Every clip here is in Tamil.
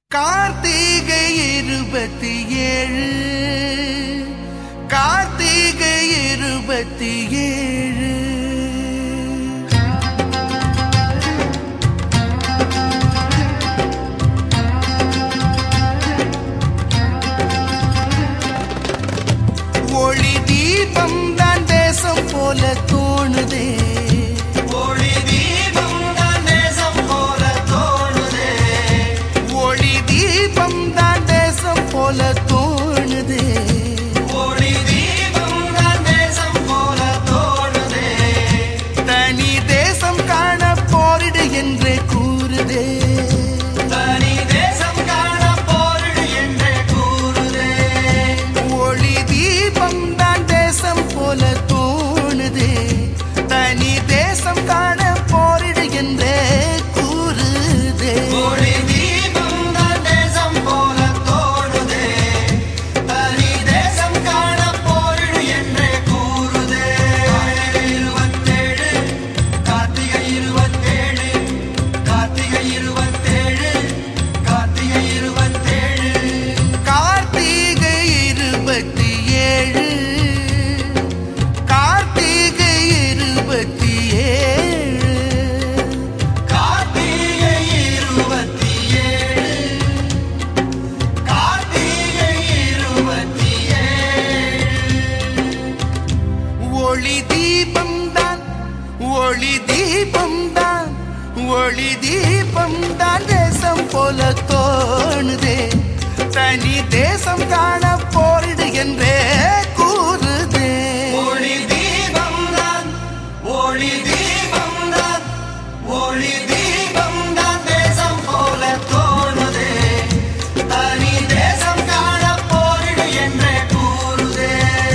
கார்த்திகை இருபத்தி ஏழு கார்த்திகை இருபத்தி ஏழு ஒளி தீபம் தான் தேசம் போல தோணுதே ஒளி தீபம் தான் தேசம் போல தோணுதே ஒளி தீபம் தான் தேசம் போல தோணுதே ஒளி தீபம் தான் தேசம் போல தோணுதே தனி தேசம் காண போரிடு என்றே கூறுதே தனி தேசம் காண போரிடு என்றே கூறுதே ஒளி தீபம் தான் தேசம் போல தோணுதே தனி தேசம் காண போரிடு என்றே கூறுதே ஒளி தீபம் தான் தேசம் போல தோணுதே தனி தேசம் காண போரிடு என்றே கூறுதே இருபத்தேழு கார்த்திகை இருபத்தேழு கார்த்திகை இருபத்தேழு கார்த்திகை இருபத்தேழு கார்த்திகை இருபத்தி ஏழு கார்த்திகை இருபத்தி ஏழு கார்த்திகை இருபத்தி ஏழு கார்த்திகை இருபத்தி ஏழு ஒளி தீபம் தான் ஒளி தீபம் தான் ஒளி தீபம் தான் தேசம் போல தோணுதே தனி தேசம் காண போரிடு என்றே கூறுதே ஒளி தீபம் தான் ஒளி தீபம் தான் ஒளி தீபம் தான் தேசம் போல தோணுதே தனி தேசம் காண போரிடு என்றே கூறுதே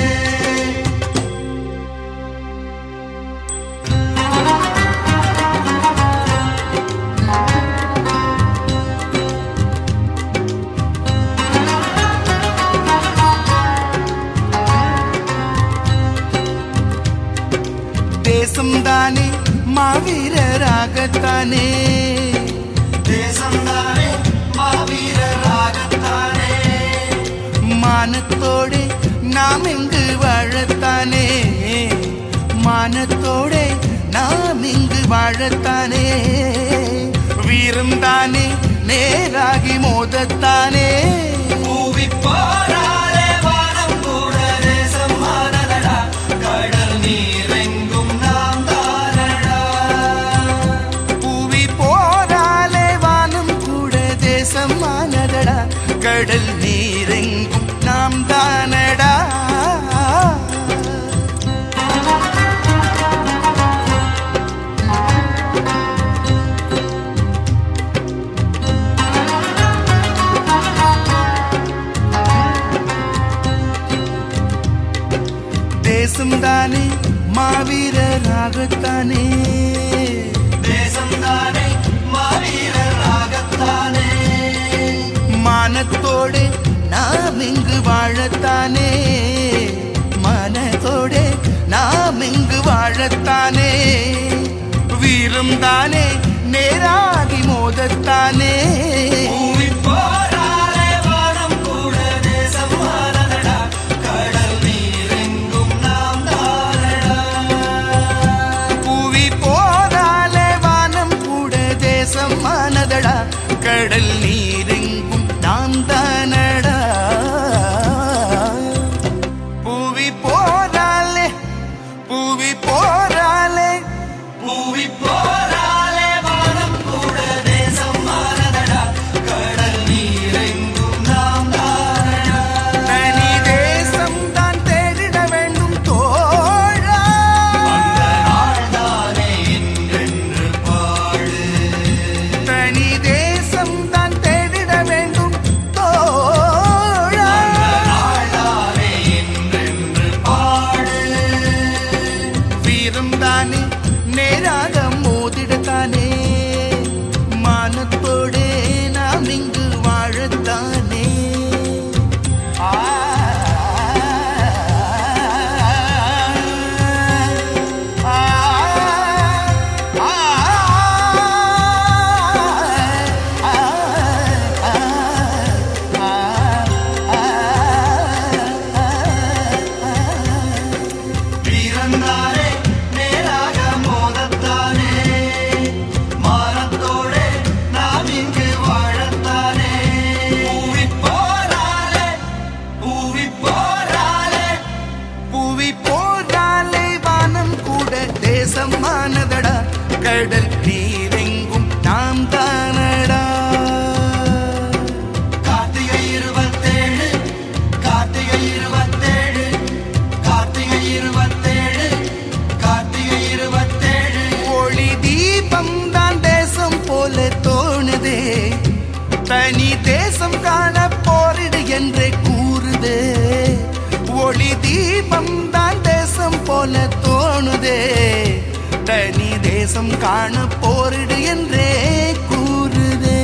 தேசம் தானே மாவீரராகத்தானே தேசம்தானே மாவீரராகத்தானே மானத்தோடு நாம் இங்கு வாழத்தானே மானத்தோடு நாம் இங்கு வாழத்தானே வீரம் தானே நேராகி மோதத்தானே பூவி போராலே வானம் கூட தேசம் மாறலடா கடல் நீரெங்கும் நாம் தானடா பூவி போராலே வானம் கூட தேசம் மானடடா கடல் நீரெங்கும் நாம் தானடா தேசம் தானே மாவீரராகத்தானே தேசம்தானே மாவீரராகத்தானே மானத்தோடு நாம் இங்கு வாழத்தானே மனத்தோடு நாம் இங்கு வாழத்தானே வீரம் தானே நேராகி மோதத்தானே பூவி போராலே வானம் கூட தேசம் மாறலடா கடல் நீரெங்கும் நாம் தானடா பூவி போராலே வானம் கூட தேசம் மானதடா கடல் நீரெங்கும் நாம் தானடா பூவி போராலே பூவி போராலே பூவி போராலே வானம் கூட தேசம் மாறலடா தனி தேசம் காண போரிடு என்றே கூறுதே ஒளி தீபம் தான் தேசம் போல தோணுதே தனி தேசம் காண போரிடு என்றே கூறுதே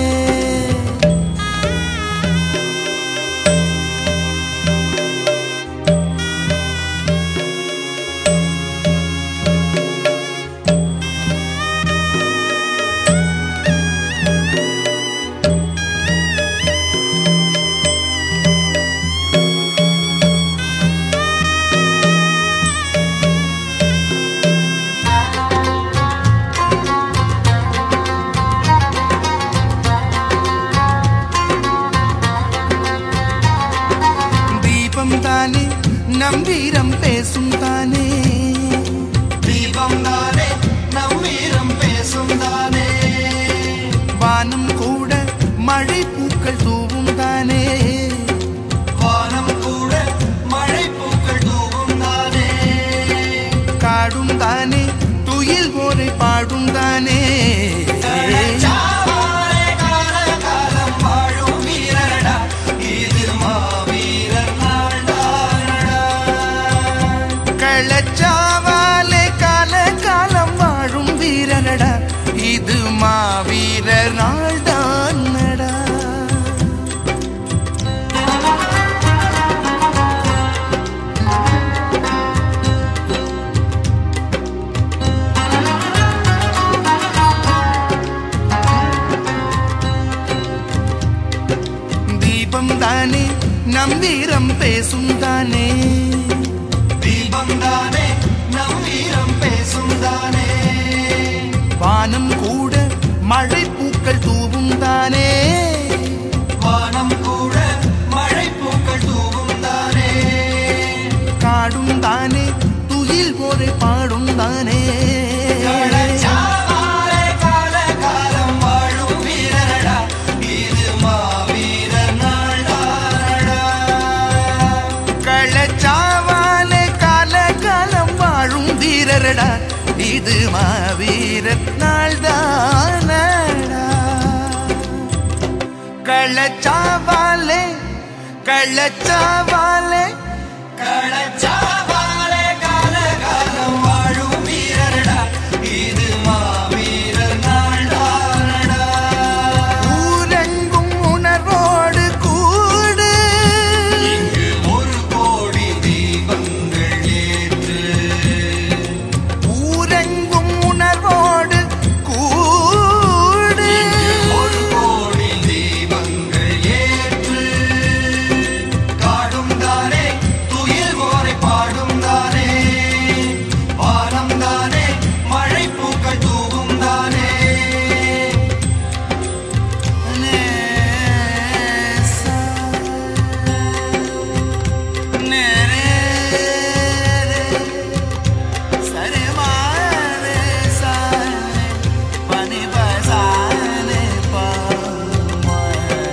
தீபம் தானே நம் வீரம் பேசும் தானே தீபம் தானே நம் வீரம் பேசும் தானே வானம் கூட மழை பூக்கள் தூவும் தானே வானம் கூட மழை பூக்கள் தூவும் தானே காடும் தானே துயில் போரை பாடும் தானே சாவாரே கால காலம் வாழும் வீரரடா இது மாவீரர் நாள்தானடா கள்ளச்சாவாலே கால காலம் வாழும் வீரனடா இது மாவீரர் நாள்தான் நடா தீபம் தானே நம் வீரம் பேசும் தானே தீபம் தானே நம் வீரம் பேசும் தானே வானம் கூட மழை பூக்கள் தூவும் தானே வானம் கூட மழை பூக்கள் தூவும் தானே காடும் தானே துயில் போரை பாடும் தானே சாவாரே கால காலம் வாழும் வீரரடா இது மாவீரர் நாள்தானடா கள்ளச்சாவாலே கால காலம் வாழும் வீரரடா இது மாவீரர் நாள்தானடா கள்ளச்சாவாலே கள்ளச்சாவாலே களச்சாவாரே கால காலம் வாழும் வீரரடா இது மாவீரர் நாள்தானடா ஊரெங்கும் உணர்வோடு கூடு இங்கு ஒரு கோடி தீபங்கள் ஏற்று ஊரெங்கும் உணர்வோடு கூடு ஒரு கோடி தீபங்கள் ஏற்று காடும் தானே துயில் போரை பாடும் தானே வானம் தானே மழை பூக்கள் தூவும் தானே நேசா, நேரே, சரிமானே, சானே, பனிபசானே, பாமானே.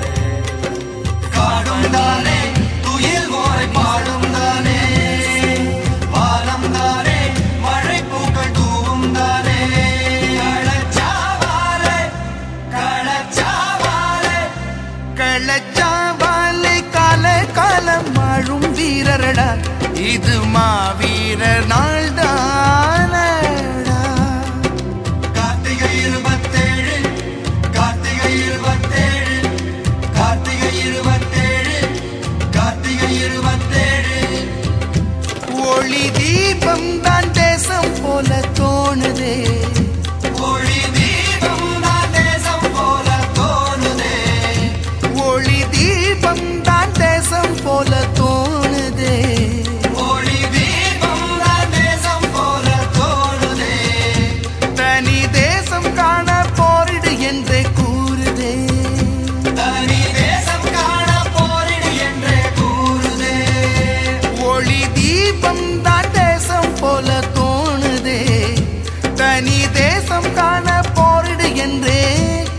காடும் தானே துயில் போரை பாடும் தானே வானம் தானே மழை பூக்கள் தூவும் தானே களச்சாவாரே களச்சாவாரே கள்ளச்சாவாலை கால காலம் வாழும் வீரரடா இது மாவீரர் நாள்தானடா கார்த்திகை இருபத்தேழு கார்த்திகை இருபத்தேழு கார்த்திகை இருபத்தேழு கார்த்திகை இருபத்தேழு ஒளி தீபம் தான் தேசம் போல தோணுதே ஒளி தீபம் தான் தேசம் போல தோணுதே ஒளி தீபம் தான் தேசம் போல தோணுதே ஒளி தீபம் தான் தேசம் போல தோணுதே தனி தேசம் காண போரிடு என்றே கூறுதே தனி தேசம் காண போரிடு என்றே கூறுதே ஒளி தீபம் தான் தேசம் போல தோணுதே தனி தேசம் காண போரிடு என்றே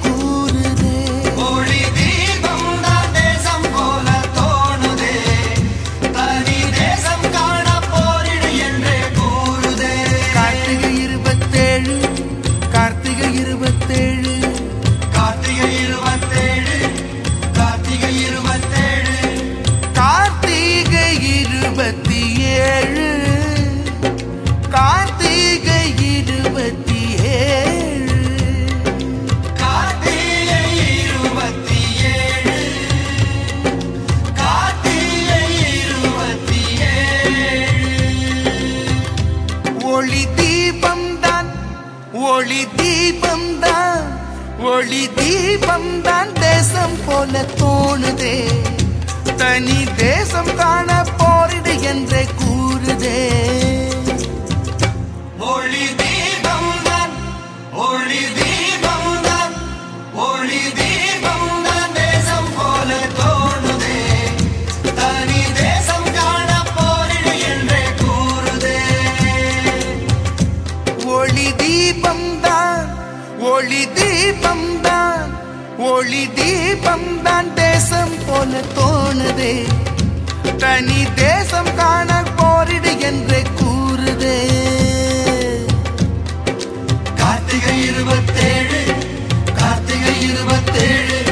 கூறுதே ஒளி தீபம் தான் தேசம் போல தோணுதே ஒளி தீபம் தான் தேசம் போல தோணுதே தனி தேசம் காண போரிடு என்றே கூறுதே ஒளி தீபம் தான் ஒளி தீபம் தான் ஒளி தீபம் தான் தேசம் போல தோணுதே தனி தேசம் காண போரிடு என்றே கூறுதே ஒளி தீபம் தான் ஒளி தீபம் தான் ஒளி தீபம் தான் தேசம் போல தோணுதே தனி தேசம் காண போரிடு என்றே கூறுதே கார்த்திகை இருபத்தேழு கார்த்திகை இருபத்தேழு